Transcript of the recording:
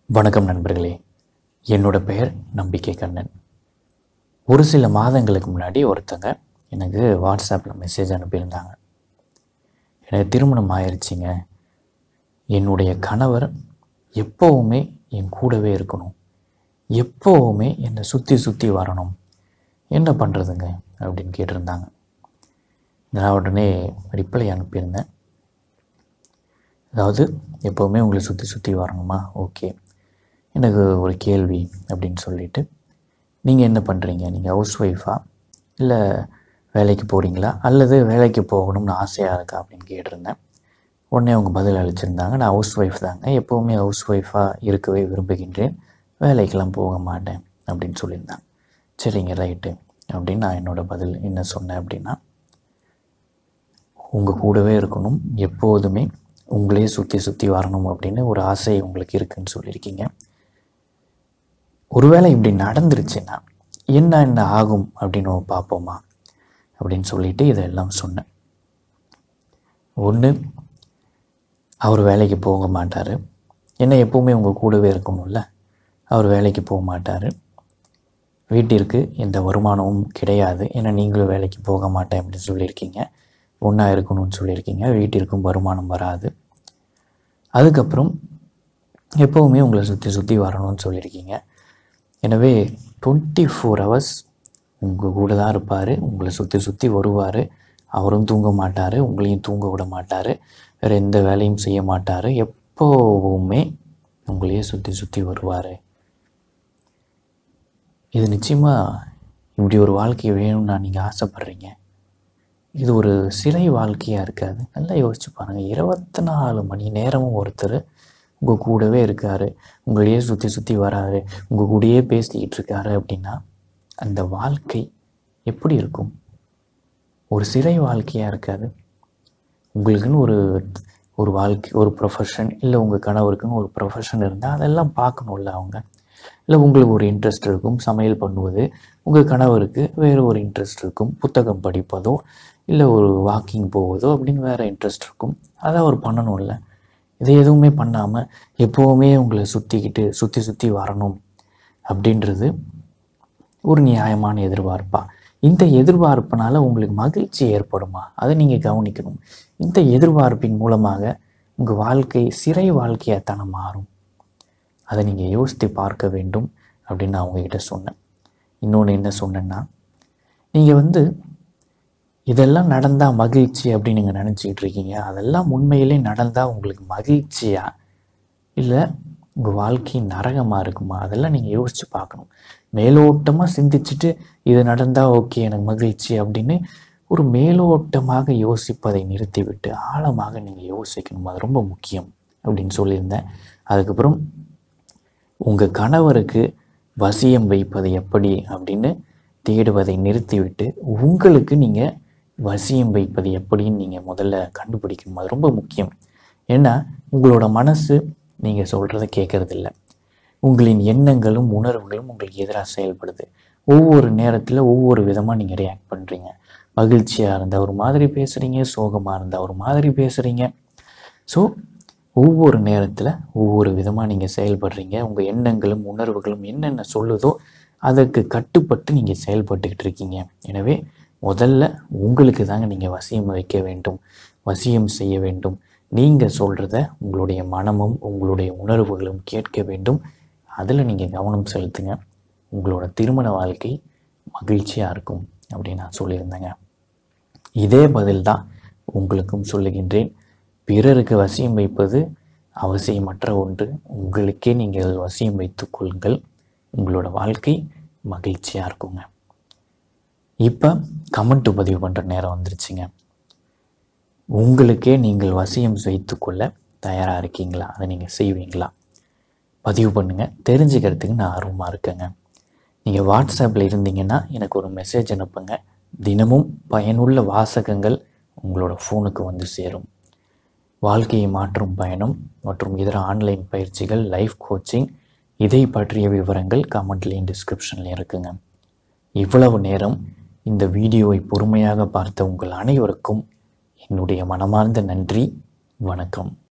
வணக்கம் நண்பர்களே என்னோட பெயர் நம்பிக்கை கண்ணன் ஒரு சில மாதங்களுக்கு முன்னாடி ஒருத்தங்க எனக்கு வாட்ஸ்அப்பில் மெசேஜ் அனுப்பியிருந்தாங்க எனக்கு திருமணம் ஆயிடுச்சிங்க என்னுடைய கணவர் எப்போவுமே என் கூடவே இருக்கணும் எப்போவுமே என்னை சுற்றி சுற்றி வரணும் என்ன பண்ணுறதுங்க அப்படின்னு கேட்டிருந்தாங்க நான் உடனே ரிப்ளை அனுப்பியிருந்தேன் அதாவது எப்போவுமே உங்களை சுற்றி சுற்றி வரணுமா ஓகே எனக்கு ஒரு கேள்வி அப்படின்னு சொல்லிட்டு நீங்கள் என்ன பண்ணுறீங்க நீங்கள் ஹவுஸ் ஒய்ஃபா இல்லை வேலைக்கு போகிறீங்களா அல்லது வேலைக்கு போகணும்னு ஆசையாக இருக்கா அப்படின்னு கேட்டிருந்தேன் உடனே அவங்க பதில் அளிச்சிருந்தாங்க நான் ஹவுஸ் ஒய்ஃப் தாங்க எப்போவுமே ஹவுஸ் ஒய்ஃபாக இருக்கவே விரும்புகின்றேன் வேலைக்கெல்லாம் போக மாட்டேன் அப்படின்னு சொல்லியிருந்தாங்க சரிங்க ரைட்டு அப்படின்னு நான் என்னோடய பதில் என்ன சொன்னேன் அப்படின்னா உங்கள் கூடவே இருக்கணும் எப்போதுமே உங்களே சுற்றி சுற்றி வரணும் அப்படின்னு ஒரு ஆசை உங்களுக்கு இருக்குன்னு சொல்லியிருக்கீங்க ஒருவேளை இப்படி நடந்துருச்சுன்னா என்ன என்ன ஆகும் அப்படின்னு நம்ம பார்ப்போமா அப்படின்னு சொல்லிட்டு இதெல்லாம் சொன்னேன் ஒன்று அவர் வேலைக்கு போக மாட்டார் என்ன எப்போவுமே உங்கள் கூடவே இருக்கணும்ல அவர் வேலைக்கு போக மாட்டார் வீட்டிற்கு எந்த வருமானமும் கிடையாது ஏன்னா நீங்களும் வேலைக்கு போக மாட்டேன் அப்படின்னு சொல்லியிருக்கீங்க ஒன்றா இருக்கணும்னு சொல்லியிருக்கீங்க வீட்டிற்கும் வருமானம் வராது அதுக்கப்புறம் எப்போவுமே உங்களை சுற்றி சுற்றி வரணும்னு சொல்லியிருக்கீங்க எனவே டுவெண்ட்டி ஃபோர் ஹவர்ஸ் உங்கள் கூட தான் இருப்பார் உங்களை சுற்றி சுற்றி வருவார் அவரும் தூங்க மாட்டார் உங்களையும் தூங்க விட மாட்டார் வேறு எந்த வேலையும் செய்ய மாட்டார் எப்போவுமே உங்களையே சுற்றி சுற்றி வருவார் இது நிச்சயமாக இப்படி ஒரு வாழ்க்கை வேணும்னு நான் நீங்கள் ஆசைப்பட்றீங்க இது ஒரு சிறை வாழ்க்கையாக இருக்காது நல்லா யோசிச்சு பாருங்கள் இருபத்தி நாலு மணி நேரமும் ஒருத்தர் உங்கள் கூடவே இருக்கார் உங்களையே சுற்றி சுற்றி வராரு உங்கள் கூடயே பேசிக்கிட்டு இருக்காரு அப்படின்னா அந்த வாழ்க்கை எப்படி இருக்கும் ஒரு சிறை வாழ்க்கையாக இருக்காது உங்களுக்குன்னு ஒரு ஒரு வாழ்க்கை ஒரு ப்ரொஃபஷன் இல்லை உங்கள் கணவருக்குன்னு ஒரு ப்ரொஃபஷன் இருந்தால் அதெல்லாம் பார்க்கணும்ல அவங்க இல்லை உங்களுக்கு ஒரு இன்ட்ரெஸ்ட் இருக்கும் சமையல் பண்ணுவது உங்கள் கணவருக்கு வேறு ஒரு இன்ட்ரெஸ்ட் இருக்கும் புத்தகம் படிப்பதோ இல்லை ஒரு வாக்கிங் போவதோ அப்படின்னு வேறு இன்ட்ரெஸ்ட் இருக்கும் அதை அவர் பண்ணணும்ல இதை எதுவுமே பண்ணாமல் எப்போவுமே உங்களை சுற்றிக்கிட்டு சுற்றி சுற்றி வரணும் அப்படின்றது ஒரு நியாயமான எதிர்பார்ப்பா இந்த எதிர்பார்ப்பினால உங்களுக்கு மகிழ்ச்சி ஏற்படுமா அதை நீங்கள் கவனிக்கணும் இந்த எதிர்பார்ப்பின் மூலமாக உங்கள் வாழ்க்கை சிறை வாழ்க்கையாக தானே மாறும் அதை நீங்கள் யோசித்து பார்க்க வேண்டும் அப்படின்னு நான் உங்ககிட்ட சொன்னேன் இன்னொன்று என்ன சொன்னேன்னா நீங்கள் வந்து இதெல்லாம் நடந்தால் மகிழ்ச்சி அப்படின்னு நீங்கள் நினச்சிக்கிட்டு இருக்கீங்க அதெல்லாம் உண்மையிலே நடந்தால் உங்களுக்கு மகிழ்ச்சியா இல்லை உங்கள் வாழ்க்கை நரகமாக இருக்குமா அதெல்லாம் நீங்கள் யோசித்து பார்க்கணும் மேலோட்டமாக சிந்திச்சுட்டு இது நடந்தால் ஓகே எனக்கு மகிழ்ச்சி அப்படின்னு ஒரு மேலோட்டமாக யோசிப்பதை நிறுத்திவிட்டு ஆழமாக நீங்கள் யோசிக்கணும் அது ரொம்ப முக்கியம் அப்படின்னு சொல்லியிருந்தேன் அதுக்கப்புறம் உங்கள் கணவருக்கு வசியம் வைப்பது எப்படி அப்படின்னு தேடுவதை நிறுத்திவிட்டு உங்களுக்கு நீங்கள் வசியம் வைப்பது எப்படின்னு நீங்கள் முதல்ல கண்டுபிடிக்கணும் அது ரொம்ப முக்கியம் ஏன்னா உங்களோட மனசு நீங்கள் சொல்கிறத கேட்கறதில்ல உங்களின் எண்ணங்களும் உணர்வுகளும் உங்களுக்கு எதிராக செயல்படுது ஒவ்வொரு நேரத்தில் ஒவ்வொரு விதமாக நீங்கள் ரியாக்ட் பண்ணுறீங்க மகிழ்ச்சியாக இருந்தால் ஒரு மாதிரி பேசுகிறீங்க சோகமாக இருந்தால் ஒரு மாதிரி பேசுகிறீங்க ஸோ ஒவ்வொரு நேரத்தில் ஒவ்வொரு விதமாக நீங்கள் செயல்படுறீங்க உங்கள் எண்ணங்களும் உணர்வுகளும் என்னென்ன சொல்லுதோ அதற்கு கட்டுப்பட்டு நீங்கள் செயல்பட்டுக்கிட்டு இருக்கீங்க எனவே முதல்ல உங்களுக்கு தாங்க நீங்கள் வசியம் வைக்க வேண்டும் வசியம் செய்ய வேண்டும் நீங்கள் சொல்கிறத உங்களுடைய மனமும் உங்களுடைய உணர்வுகளும் கேட்க வேண்டும் அதில் நீங்கள் கவனம் செலுத்துங்க உங்களோட திருமண வாழ்க்கை மகிழ்ச்சியாக இருக்கும் அப்படின்னு நான் சொல்லியிருந்தேங்க இதே பதில் தான் உங்களுக்கும் சொல்லுகின்றேன் பிறருக்கு வசியம் வைப்பது அவசியமற்ற ஒன்று உங்களுக்கே நீங்கள் வசியம் வைத்துக் கொள்ளுங்கள் உங்களோட வாழ்க்கை மகிழ்ச்சியாக இருக்குங்க இப்போ கமெண்ட் பதிவு பண்ணுற நேரம் வந்துருச்சுங்க உங்களுக்கே நீங்கள் வசியம் வைத்துக்கொள்ள தயாராக இருக்கீங்களா அதை நீங்கள் செய்வீங்களா பதிவு பண்ணுங்கள் தெரிஞ்சுக்கிறதுக்கு நான் ஆர்வமாக இருக்கேங்க நீங்கள் வாட்ஸ்அப்பில் இருந்தீங்கன்னா எனக்கு ஒரு மெசேஜ் அனுப்புங்க தினமும் பயனுள்ள வாசகங்கள் உங்களோட ஃபோனுக்கு வந்து சேரும் வாழ்க்கையை மாற்றும் பயணம் மற்றும் இதர ஆன்லைன் பயிற்சிகள் லைஃப் கோச்சிங் இதை பற்றிய விவரங்கள் கமெண்ட்லேயும் டிஸ்கிரிப்ஷன்லேயும் இருக்குங்க இவ்வளவு நேரம் இந்த வீடியோவை பொறுமையாக பார்த்த உங்கள் அனைவருக்கும் என்னுடைய மனமார்ந்த நன்றி வணக்கம்